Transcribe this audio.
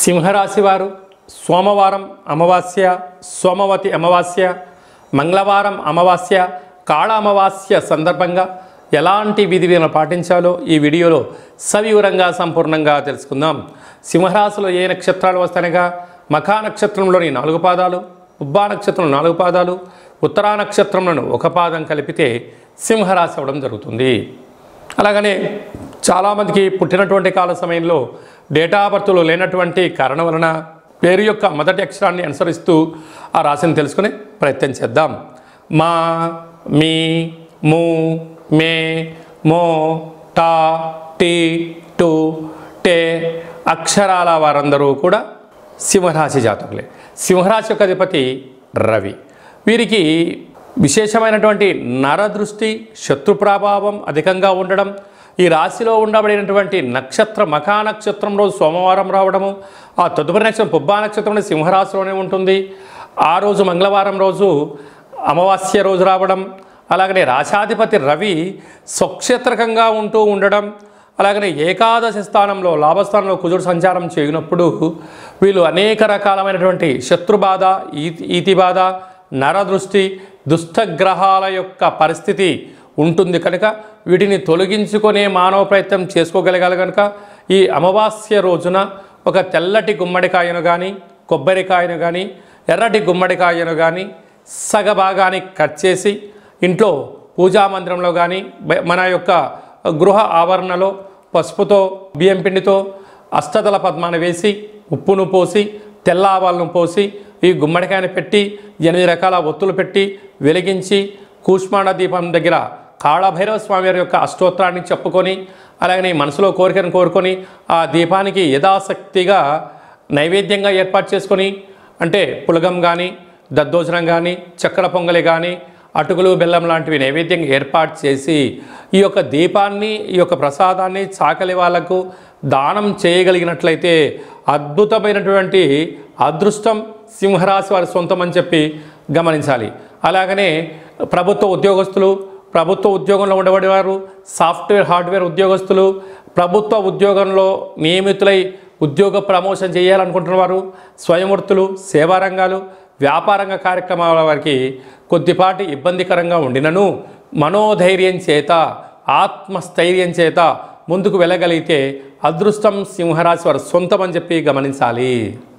సింహరాశి వారు సోమవారం అమావాస్య సోమవతి అమావాస్య మంగళవారం అమావాస్య కాళ అమావాస్య సందర్భంగా ఎలాంటి విధి విధానాలు పాటించాలో ఈ వీడియోలో సవివరంగా సంపూర్ణంగా తెలుసుకుందాం సింహరాశిలో ఏ నక్షత్రాలు వస్తాయనగా మఖా నక్షత్రంలోని నాలుగు పాదాలు ఉబ్బా నక్షత్రం నాలుగు పాదాలు ఉత్తరా నక్షత్రంలోని ఒక పాదం కలిపితే సింహరాశి అవ్వడం జరుగుతుంది అలాగనే చాలామందికి పుట్టినటువంటి కాల సమయంలో డేటా బర్త్లో లేనటువంటి కారణం వలన పేరు యొక్క మొదటి అక్షరాన్ని అనుసరిస్తూ ఆ రాశిని తెలుసుకునే ప్రయత్నం చేద్దాం మా మీ ము మే మో టా టీ టు టే అక్షరాల వారందరూ కూడా సింహరాశి జాతకులే సింహరాశి యొక్క అధిపతి రవి వీరికి విశేషమైనటువంటి నరదృష్టి శత్రు ప్రభావం అధికంగా ఉండడం ఈ రాశిలో ఉండబడినటువంటి నక్షత్ర మఖా నక్షత్రం రోజు సోమవారం రావడము ఆ తదుపరి నక్షత్రం పుబ్బా నక్షత్రం సింహరాశిలోనే ఉంటుంది ఆ రోజు మంగళవారం రోజు అమావాస్య రోజు రావడం అలాగనే రాశాధిపతి రవి స్వక్షేత్రకంగా ఉంటూ ఉండడం అలాగనే ఏకాదశి స్థానంలో లాభస్థానంలో కుజుడు సంచారం చేయనప్పుడు వీళ్ళు అనేక రకాలమైనటువంటి శత్రుబాధ ఈతి ఈతి బాధ నరదృష్టి దుష్టగ్రహాల యొక్క పరిస్థితి ఉంటుంది కనుక వీటిని తొలగించుకునే మానవ ప్రయత్నం చేసుకోగలగాలి కనుక ఈ అమావాస్య రోజున ఒక తెల్లటి గుమ్మడికాయను కానీ కొబ్బరికాయను కానీ ఎర్రటి గుమ్మడికాయను కానీ సగభాగాన్ని కట్ చేసి ఇంట్లో పూజా మందిరంలో కానీ బ- మన యొక్క గృహ ఆవరణలో పసుపుతో బియ్యం పిండితో అష్టదళ పద్మాన్ని వేసి ఉప్పును పోసి తెల్ల ఆవాలను పోసి ఈ గుమ్మడికాయను పెట్టి ఎనిమిది రకాల ఒత్తులు పెట్టి వెలిగించి కూష్మాండ దీపం దగ్గర కాళభైరవ స్వామి వారి యొక్క అష్టోత్తరాన్ని చెప్పుకొని అలాగనే మనసులో కోరికను కోరుకొని ఆ దీపానికి యథాశక్తిగా నైవేద్యంగా ఏర్పాటు చేసుకొని అంటే పులగం కానీ దద్దోజనం కానీ చక్కెర పొంగలి కానీ అటుకులు బెల్లం లాంటివి నైవేద్యంగా ఏర్పాటు చేసి ఈ యొక్క దీపాన్ని ఈ యొక్క ప్రసాదాన్ని చాకలి వాళ్లకు దానం చేయగలిగినట్లయితే అద్భుతమైనటువంటి అదృష్టం సింహరాశి వారి సొంతం అని చెప్పి గమనించాలి అలాగనే ప్రభుత్వ ఉద్యోగస్తులు ప్రభుత్వ ఉద్యోగంలో ఉండబడేవారు సాఫ్ట్వేర్ హార్డ్వేర్ ఉద్యోగస్తులు ప్రభుత్వ ఉద్యోగంలో నియమితులై ఉద్యోగ ప్రమోషన్ చేయాలనుకుంటున్న వారు స్వయంవృత్తులు సేవా రంగాలు వ్యాపారంగ కార్యక్రమాల వారికి కొద్దిపాటి ఇబ్బందికరంగా ఉండినను మనోధైర్యం చేత ఆత్మస్థైర్యం చేత ముందుకు వెళ్ళగలిగితే అదృష్టం సింహరాశి వారి సొంతం అని చెప్పి గమనించాలి